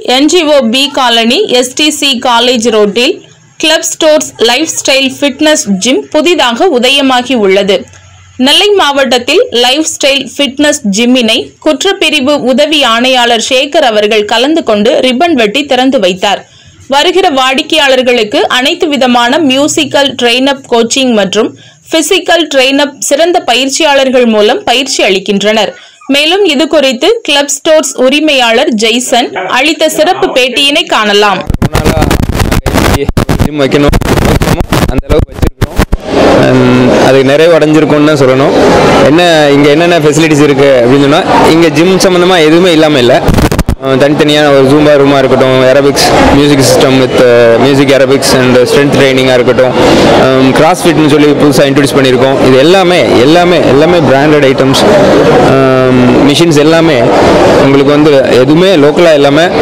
NGO B colony STC college ரோட்டில் club stores lifestyle fitness gym புதிதாக உதயமாகி உள்ளது நெல்லை மாவட்டத்தில் லைஃப் ஸ்டைல் ஃபிட்னஸ் ஜிம்மினை குற்றப்பிரிவு உதவி ஆணையாளர் சேகர் அவர்கள் கலந்து கொண்டு ரிப்பன் வெட்டி திறந்து வைத்தார் வருகிற வாடிக்கையாளர்களுக்கு அனைத்து விதமான மியூசிக்கல் ட்ரெயின் அப் கோச்சிங் மற்றும் பிசிக்கல் ட்ரெயின் அப் சிறந்த பயிற்சியாளர்கள் மூலம் பயிற்சி அளிக்கின்றனர் மேலும் இது குறித்து கிளப் ஸ்டோர்ஸ் உரிமையாளர் ஜெய்சன் அளித்த சிறப்பு பேட்டியினை காணலாம் ரொம்ப நாளாக ஜிம் வைக்கணும் வைக்கணும், அந்த அளவுக்கு வச்சுருக்கோம் அது நிறைவடைஞ்சிருக்கும்னு தான் சொல்லணும் என்ன இங்கே என்னென்ன ஃபெசிலிட்டிஸ் இருக்குது அப்படின்னு சொன்னால் இங்கே ஜிம் சம்மந்தமாக எதுவுமே இல்லாமல் இல்லை அஹ் தனித்தனியான ஒரு ஜூம்பா ரூமாக இருக்கட்டும் aerobics music system with music aerobics and strength ட்ரைனிங்காக இருக்கட்டும் கிராஸ் ஃபிட்னு சொல்லி புதுசாக இன்ட்ரடியூஸ் பண்ணியிருக்கோம் இது எல்லாமே எல்லாமே எல்லாமே பிராண்டட் ஐட்டம்ஸ் மிஷின்ஸ் எல்லாமே உங்களுக்கு வந்து எதுவுமே லோக்கலாக இல்லாமல்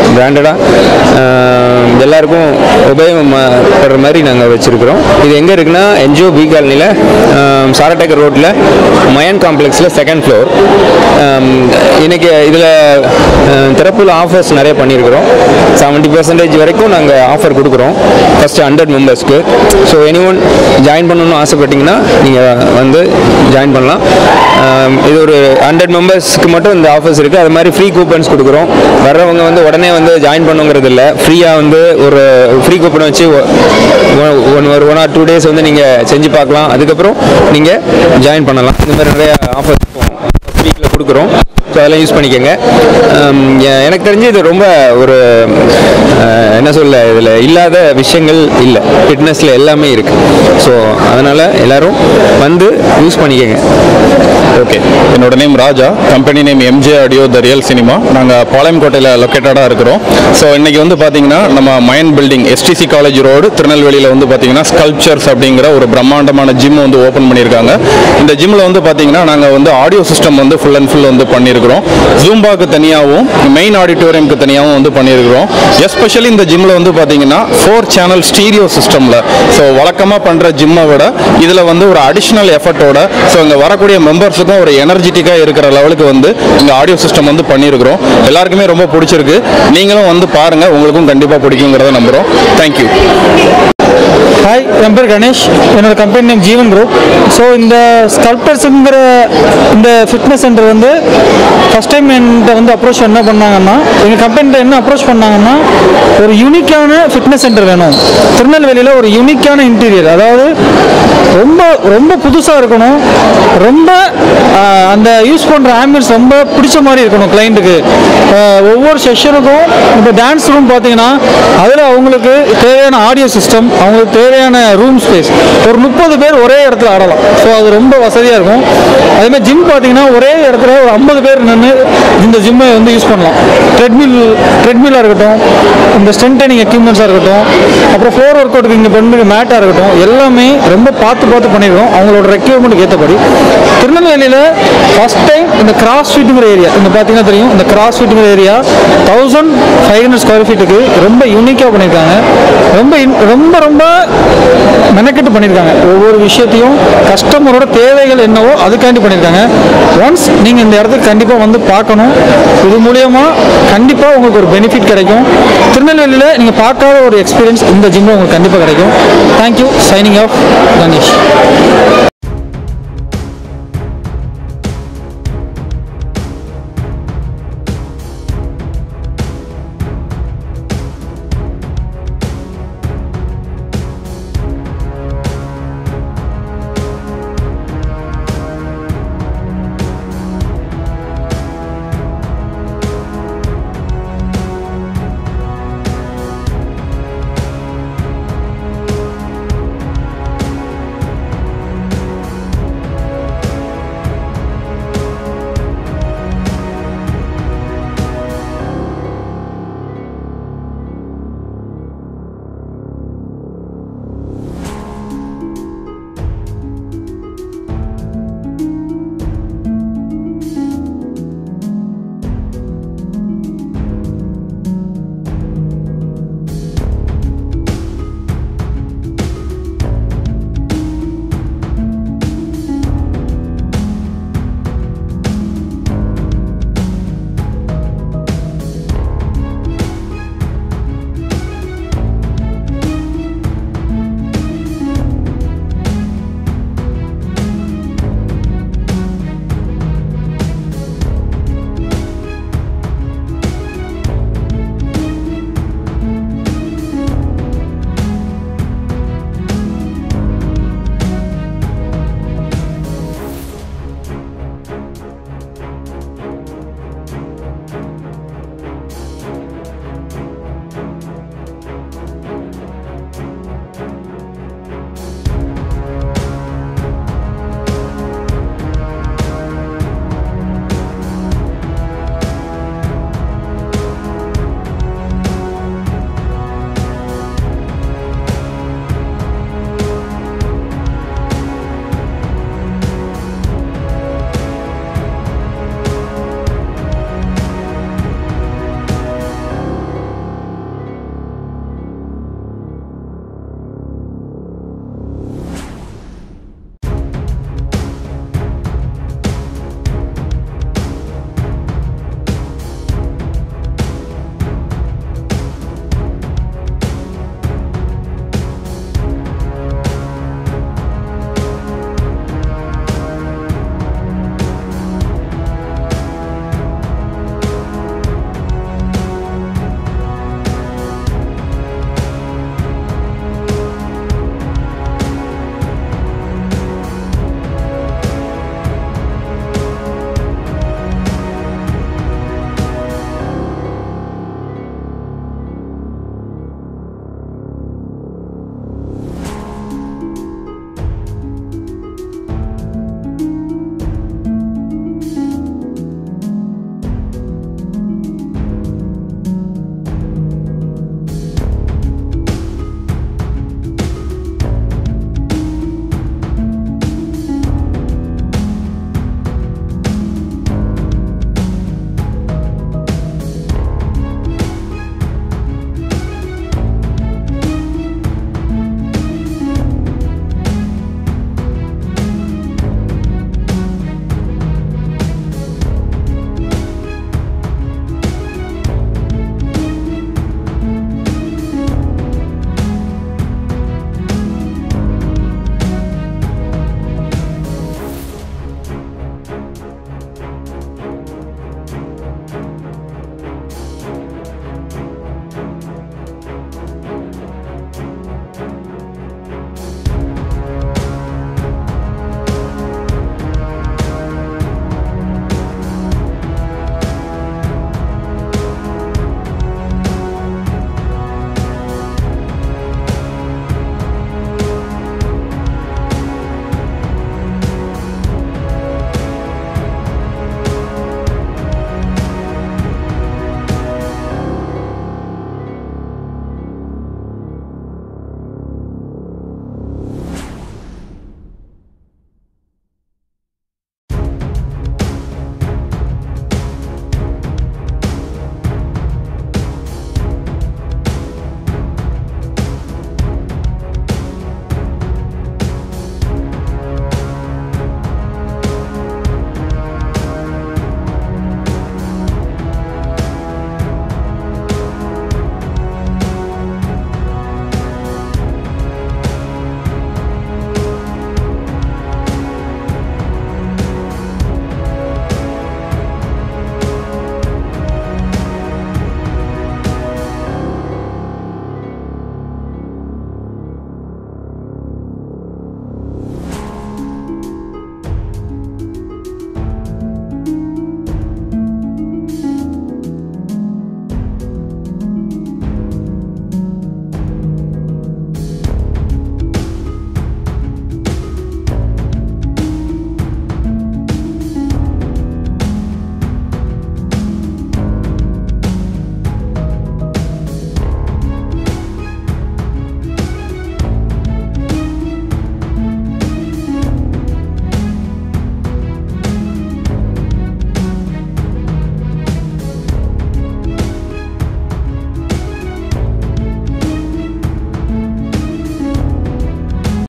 பிராண்டடாக எல்லாருக்கும் உபயோகப்படுற மாதிரி நாங்கள் வச்சுருக்கிறோம் இது எங்கே இருக்குன்னா என்ஜிஓ பி காலனியில் சாரட்டேக்கர் ரோட்டில் மயன் காம்ப்ளெக்ஸில் செகண்ட் ஃப்ளோர் இன்னைக்கு இதில் திறப்புல ஆஃபர்ஸ் நிறைய பண்ணியிருக்கிறோம் செவன்ட்டி பர்சன்டேஜ் வரைக்கும் நாங்கள் ஆஃபர் கொடுக்குறோம் ஃபஸ்ட்டு ஹண்ட்ரட் மெம்பர்ஸ்க்கு ஸோ எனி ஒன் ஜாயின் பண்ணணும்னு ஆசைப்பட்டீங்கன்னா நீங்கள் வந்து ஜாயின் பண்ணலாம் ஆம், இது ஒரு ஹண்ட்ரட் மெம்பர்ஸ்க்கு மட்டும் இந்த ஆஃபர்ஸ் இருக்குது அது மாதிரி ஃப்ரீ கூப்பன்ஸ் கொடுக்குறோம் வர்றவங்க வந்து உடனே வந்து ஜாயின் பண்ணுங்கிறது இல்லை ஃப்ரீயாக வந்து ஒரு ஃப்ரீ கூப்பன் வச்சு ஒன் ஒரு ஒன் ஆர் டூ டேஸ் வந்து நீங்கள் செஞ்சு பார்க்கலாம் அதுக்கப்புறம் நீங்கள் ஜாயின் பண்ணலாம் இந்த மாதிரி நிறைய ஆஃபர்ஸ் வீக்கில் கொடுக்குறோம் ஸோ அதெல்லாம் யூஸ் பண்ணிக்கோங்க ஆம், எ- எனக்கு தெரிஞ்சு இது ரொம்ப ஒரு அஹ், என்ன சொல்ல இதில் இல்லாத விஷயங்கள் இல்லை ஃபிட்னஸில் எல்லாமே இருக்குது ஸோ அதனால் எல்லாரும் வந்து யூஸ் பண்ணிக்கோங்க ஓகே என்னோட name Raja company name MJ audio the real cinema நாங்கள் பாளையங்கோட்டையில் லொக்கேட்டடாக இருக்கிறோம் ஸோ இன்னைக்கு வந்து பார்த்தீங்கன்னா நம்ம Mayan building STC college road திருநெல்வேலியில் வந்து பார்த்தீங்கன்னா ஸ்கல்ப்சர்ஸ் அப்படிங்கிற ஒரு பிரம்மாண்டமான ஜிம் வந்து ஓப்பன் பண்ணியிருக்காங்க இந்த ஜிம்மில் வந்து பார்த்தீங்கன்னா நாங்கள் வந்து ஆடியோ சிஸ்டம் வந்து ஃபுல் அண்ட் ஃபுல் வந்து பண்ணியிருக்கிறோம் ஜூம்பாக்கு தனியாகவும் மெயின் ஆடிட்டோரியம்க்கு தனியாகவும் வந்து பண்ணியிருக்கிறோம் எஸ்பெஷலி இந்த ஜிம்மில் வந்து பார்த்தீங்கன்னா ஃபோர் சேனல் ஸ்டீரியோ சிஸ்டமில் ஸோ வழக்கமாக பண்ணுற ஜிம்மை விட இதில் வந்து ஒரு அடிஷ்னல் எஃபர்ட்டோட ஸோ இங்கே வரக்கூடிய மெம்பர்ஸுக்கும் ஒரு எனர்ஜெட்டிக்காக இருக்கிற லெவலுக்கு வந்து இங்கே ஆடியோ சிஸ்டம் வந்து பண்ணியிருக்கிறோம் எல்லாருக்குமே ரொம்ப பிடிச்சிருக்கு நீங்களும் வந்து பாருங்கள் உங்களுக்கும் கண்டிப்பாக பிடிக்குங்கிறத நம்புகிறோம் தேங்க்யூ ஹாய் என் பேர் கணேஷ் என்னோட company name Jeevan group so இந்த ஸ்கல்ப்டர்ஸுங்கிற இந்த ஃபிட்னஸ் சென்டர் வந்து ஃபஸ்ட் டைம் என்கிட்ட வந்து அப்ரோச் என்ன பண்ணாங்கன்னா எங்கள் கம்பெனிட்ட என்ன அப்ரோச் பண்ணாங்கன்னா ஒரு யூனிக்கான ஃபிட்னஸ் சென்டர் வேணும் திருநெல்வேலியில் ஒரு யூனிக்கான இன்டீரியர் அதாவது ரொம்ப ரொம்ப புதுசாக இருக்கணும் ரொம்ப ஆஹ், அந்த யூஸ் பண்ணுற ஆம்பியன்ஸ் ரொம்ப பிடிச்ச மாதிரி இருக்கணும் கிளைண்ட்டுக்கு ஒவ்வொரு செஷனுக்கும் இப்போ டான்ஸ் ரூம் பார்த்தீங்கன்னா அதில் அவங்களுக்கு தேவையான ஆடியோ சிஸ்டம் அவங்களுக்கு தேவையான ரூம் ஸ்பேஸ் ஒரு முப்பது பேர் ஒரே இடத்துல ஆடலாம் ஸோ அது ரொம்ப வசதியாக இருக்கும் அதேமாதிரி ஜிம் பார்த்தீங்கன்னா ஒரே இடத்துல ஒரு ஐம்பது பேர் நின்று இந்த ஜிம்மை வந்து யூஸ் பண்ணலாம் ட்ரெட்மில் ட்ரெட்மில்லாக இருக்கட்டும் இந்த ஸ்ட்ரென்த் ட்ரைனிங் எக்யூப்மெண்ட்ஸாக இருக்கட்டும் அப்புறம் ஃப்ளோர் ஒர்க் அவுட்டுக்கு இங்கே பண்ணி மேட்டாக இருக்கட்டும் எல்லாமே ரொம்ப பார்த்து பார்த்து பண்ணியிருக்கோம் அவங்களோட ரெக்யூர்மெண்ட்டுக்கு ஏற்றபடி திருநெல்வேலியில் ஃபஸ்ட் டைம் இந்த கிராஸ் ஃபீட்டுங்கிற ஏரியா இந்த பார்த்தீங்கன்னா தெரியும் இந்த கிராஸ் ஃபீட்டுங்கிற area thousand five hundred square ஃபீட்டுக்கு ரொம்ப யூனிக்காக பண்ணியிருக்காங்க ரொம்ப in- ரொம்ப ரொம்ப மெனக்கெட்டு பண்ணியிருக்காங்க ஒவ்வொரு விஷயத்தையும் கஸ்டமரோட தேவைகள் என்னவோ அதுக்காண்டி பண்ணியிருக்காங்க ஒன்ஸ் நீங்கள் இந்த இடத்துக்கு கண்டிப்பாக வந்து பார்க்கணும் இது மூலியமா கண்டிப்பாக உங்களுக்கு ஒரு பெனிஃபிட் கிடைக்கும் திருநெல்வேலியில் நீங்கள் பார்க்காத ஒரு எக்ஸ்பீரியன்ஸ் இந்த ஜிம்மில் உங்களுக்கு கண்டிப்பாக கிடைக்கும் தேங்க்யூ சைனிங் ஆஃப் கணேஷ்